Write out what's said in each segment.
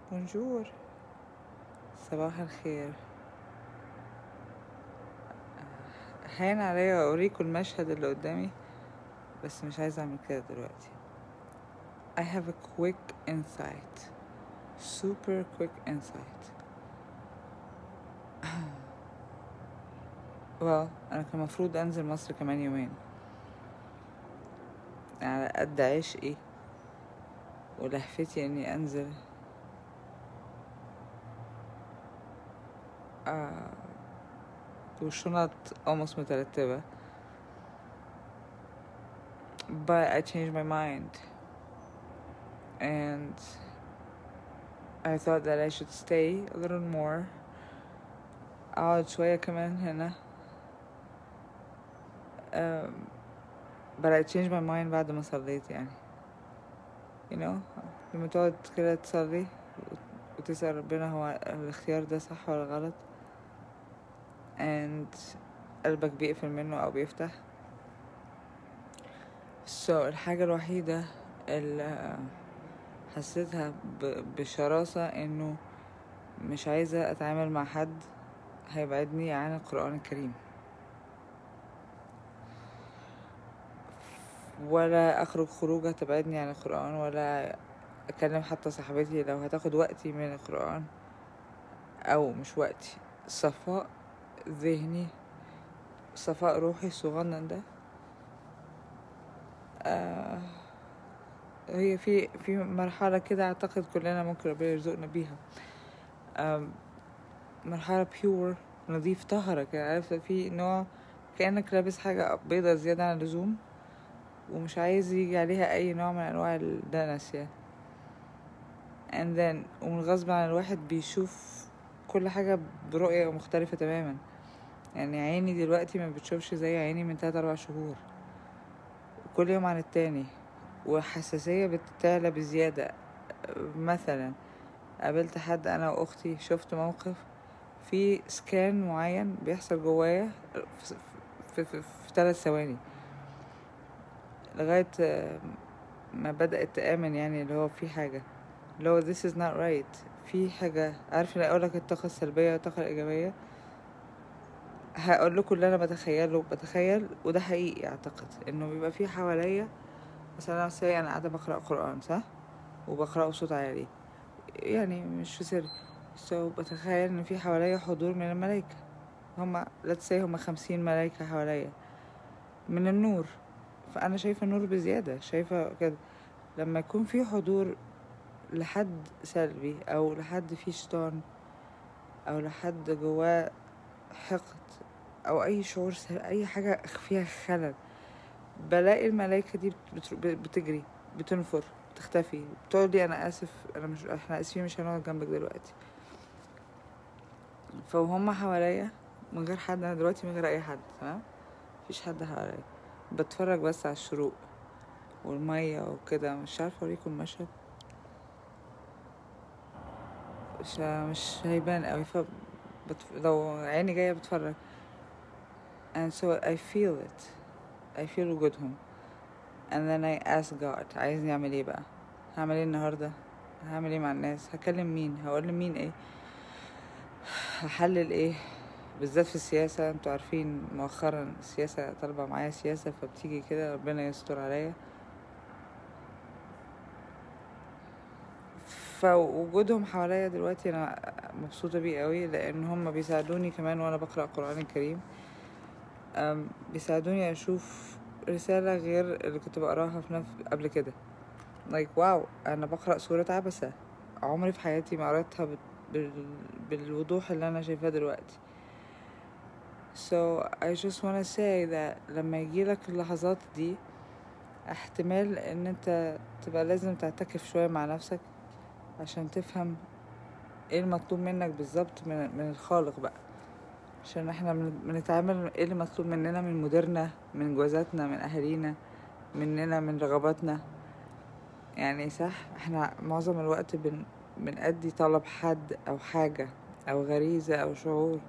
بونجور صباح الخير هين عليا اوريكم المشهد اللي قدامي بس مش عايزه اعمل كده دلوقتي I have a quick insight super quick insight well انا كان المفروض انزل مصر كمان يومين على قد عشقي ولهفتي اني انزل آه والشنط almost مترتبة but I changed my mind and I thought that I should stay a little more أقعد شوية كمان هنا um, but I changed my mind بعد ما صليت يعني you know لما تقعد كده تصلي وتسأل ربنا هو الاختيار ده صح ولا غلط and قلبك بيقفل منه أو بيفتح so الحاجة الوحيدة اللي حسيتها ب- بشراسة إنه مش عايزة أتعامل مع حد هيبعدني عن القرآن الكريم ولا أخرج خروجة تبعدني عن القرآن ولا أكلم حتى صاحبتي لو هتاخد وقتي من القرآن أو مش وقتي صفاء ذهني صفاء روحي الصغنن ده آه هي في في مرحلة كده أعتقد كلنا ممكن ربنا يرزقنا بيها آم، مرحلة بيور نظيف طهرة كده عارف في نوع كأنك لابس حاجة بيضة زيادة عن اللزوم ومش عايز يجي عليها أي نوع من أنواع الدنس يعني and then ومن غصب عن الواحد بيشوف كل حاجة برؤية مختلفة تماما يعني عيني دلوقتي ما بتشوفش زي عيني من تلات أربع شهور كل يوم عن التاني وحساسية بتعلى بزيادة مثلا قابلت حد أنا وأختي شفت موقف في سكان معين بيحصل جوايا في, في, في, في ثلاث ثواني لغاية آه، ما بدأت تآمن يعني اللي هو في حاجة اللي هو this is not right في حاجة عارف اللي أقولك الطاقة السلبية والطاقة الإيجابية هقول لكم اللي أنا بتخيله بتخيل وده حقيقي أعتقد إنه بيبقى في حواليا مثلا سي أنا قاعدة بقرأ قرآن صح وبقرأه بصوت عالي يعني مش في سر so بتخيل إن في حواليا حضور من الملائكة هما let's say هما خمسين ملايكة حواليا من النور فأنا شايفة النور بزيادة شايفة كده لما يكون في حضور لحد سلبي أو لحد فيه شيطان أو لحد جواه حقد أو أي شعور سل... أي حاجة فيها خلل بلاقي الملايكة دي بت... بت... بتجري بتنفر بتختفي بتقول لي أنا آسف أنا مش إحنا آسفين مش هنقعد جنبك دلوقتي فهم حواليا من غير حد أنا دلوقتي من غير أي حد تمام مفيش حد حواليا بتفرج بس على الشروق والمية وكده مش عارفة أوريكم المشهد مش مش هيبان قوي ف بتف... لو عيني جاية بتفرج and so I feel it I feel وجودهم and then I ask God عايزني أعمل إيه بقى هعمل إيه النهاردة هعمل إيه مع الناس هكلم مين هقول لمين إيه هحلل إيه بالذات في السياسة انتوا عارفين مؤخرا السياسة طالبة معايا سياسة فبتيجي كده ربنا يستر عليا فوجودهم حواليا دلوقتي انا مبسوطة بيه قوي لان هم بيساعدوني كمان وانا بقرأ القرآن الكريم أم، بيساعدوني اشوف رسالة غير اللي كنت بقراها في نفس قبل كده like واو انا بقرأ سورة عبسة عمري في حياتي ما قرأتها بال... بال... بالوضوح اللي انا شايفاه دلوقتي So I just wanna say that لما يجيلك اللحظات دي احتمال ان انت تبقى لازم تعتكف شوية مع نفسك عشان تفهم ايه المطلوب منك بالظبط من, من الخالق بقى عشان احنا بن- بنتعامل ايه اللي مطلوب مننا من مديرنا من جوازاتنا من اهالينا مننا من رغباتنا يعني صح احنا معظم الوقت بن بنأدي طلب حد او حاجة او غريزة او شعور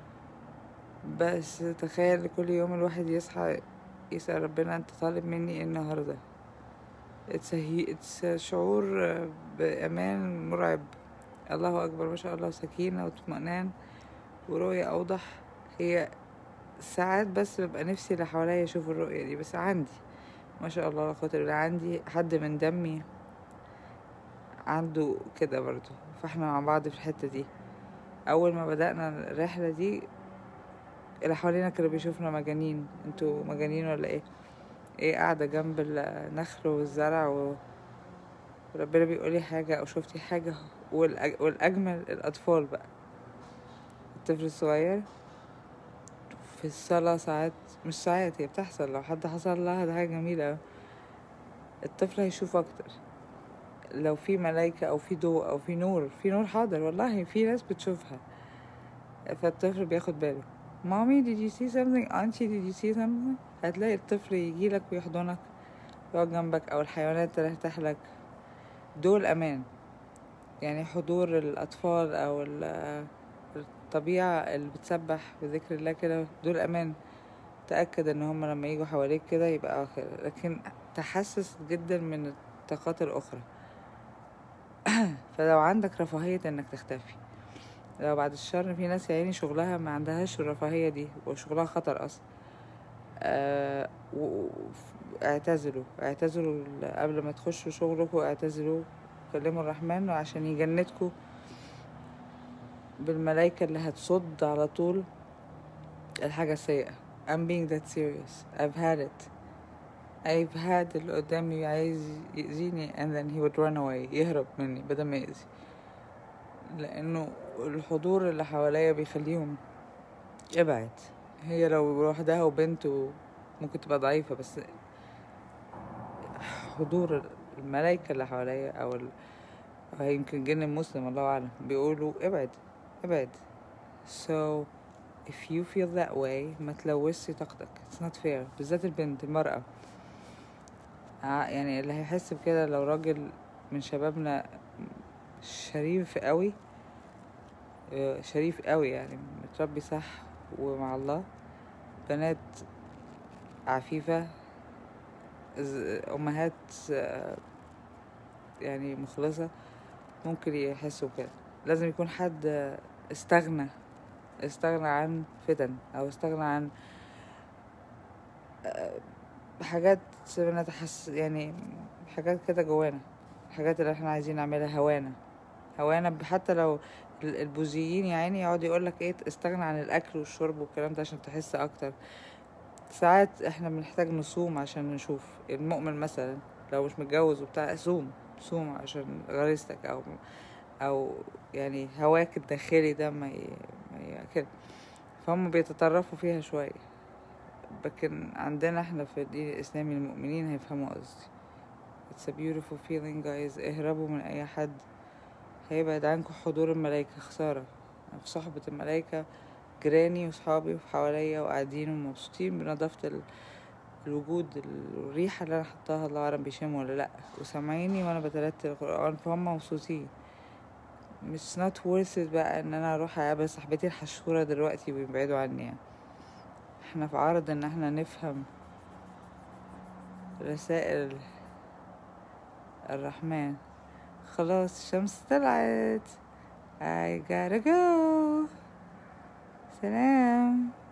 بس تخيل كل يوم الواحد يصحى يسأل ربنا انت طالب مني ايه النهاردة it's a, he- it's a شعور بأمان مرعب الله أكبر ما شاء الله سكينة واطمئنان ورؤية أوضح هي ساعات بس ببقى نفسي اللي حواليا يشوفوا الرؤية دي بس عندي ما شاء الله لا قوة إلا بالله عندي حد من دمي عنده كده برضو فاحنا مع بعض في الحتة دي أول ما بدأنا الرحلة دي اللي حوالينا كانوا بيشوفنا مجانين انتوا مجانين ولا ايه ايه قاعدة جنب النخل والزرع و... وربنا بيقولي حاجة أو شفتي حاجة والأج... والأجمل الأطفال بقى الطفل الصغير في الصلاة ساعات مش ساعات هي بتحصل لو حد حصل لها ده حاجة جميلة أوي الطفل هيشوف أكتر لو في ملايكة أو في ضوء أو في نور في نور حاضر والله في ناس بتشوفها فالطفل بياخد باله مامي did you see something auntie did you see something هتلاقي الطفل يجيلك ويحضنك يقعد جنبك أو الحيوانات ترتاح لك دول أمان يعني حضور الأطفال أو ال- الطبيعة اللي بتسبح بذكر الله كده دول أمان تأكد إن هم لما يجوا حواليك كده يبقى آخر لكن تحسس جدا من الطاقات الأخرى فلو عندك رفاهية إنك تختفي لو بعد الشر في ناس يا عيني شغلها ما عندهاش الرفاهية دي وشغلها خطر أصلا آه و- و- اعتزلوا اعتزلوا ال- قبل ما تخشوا شغلكم اعتزلوا كلموا الرحمن عشان يجندكوا بالملايكة اللي هتصد على طول الحاجة السيئة I'm being that serious I've had it I've had اللي قدامي عايز يأذيني and then he would run away يهرب مني بدل ما يأذي لأنه الحضور اللي حواليا بيخليهم ابعد هي لو لوحدها وبنت و- ممكن تبقى ضعيفة بس حضور الملايكة اللي حواليا أو ال... أو يمكن جن مسلم الله أعلم بيقولوا ابعد ابعد so if you feel that way ما تلوثش طاقتك it's not fair بالذات البنت المرأة ع- يعني اللي هيحس بكده لو راجل من شبابنا شريف قوي آه، شريف قوي يعني متربي صح ومع الله بنات عفيفة ز- أمهات آه، يعني مخلصة ممكن يحسوا كده لازم يكون حد آه، استغنى استغنى عن فتن أو استغنى عن آه، حاجات بنتحس يعني حاجات كده جوانا الحاجات اللي احنا عايزين نعملها هوانا هوانا ب- حتى لو ال- البوذيين يا عيني يقعد يقولك ايه استغنى عن الاكل والشرب والكلام ده عشان تحس اكتر ساعات احنا بنحتاج نصوم عشان نشوف المؤمن مثلا لو مش متجوز وبتاع صوم صوم عشان غريزتك او او يعني هواك الداخلي ده ما ي... ما ي... كده فهم بيتطرفوا فيها شوية لكن عندنا احنا في الدين الإسلامي المؤمنين هيفهموا قصدي It's a beautiful feeling guys اهربوا من أي حد هيبعد عنكم حضور الملايكة خسارة أنا في صحبة الملايكة جيراني وصحابي وحواليا وقاعدين ومبسوطين بنظافة ال... الوجود الريحة اللي أنا حطاها الله أعلم بيشموا ولا لأ وسامعيني وأنا بترتل القرآن فهم مبسوطين مش not worth it بقى ان انا اروح اقابل صاحبتي الحشورة دلوقتي ويبعدوا عني يعني احنا في عرض ان احنا نفهم رسائل الرحمن خلاص الشمس طلعت I gotta go سلام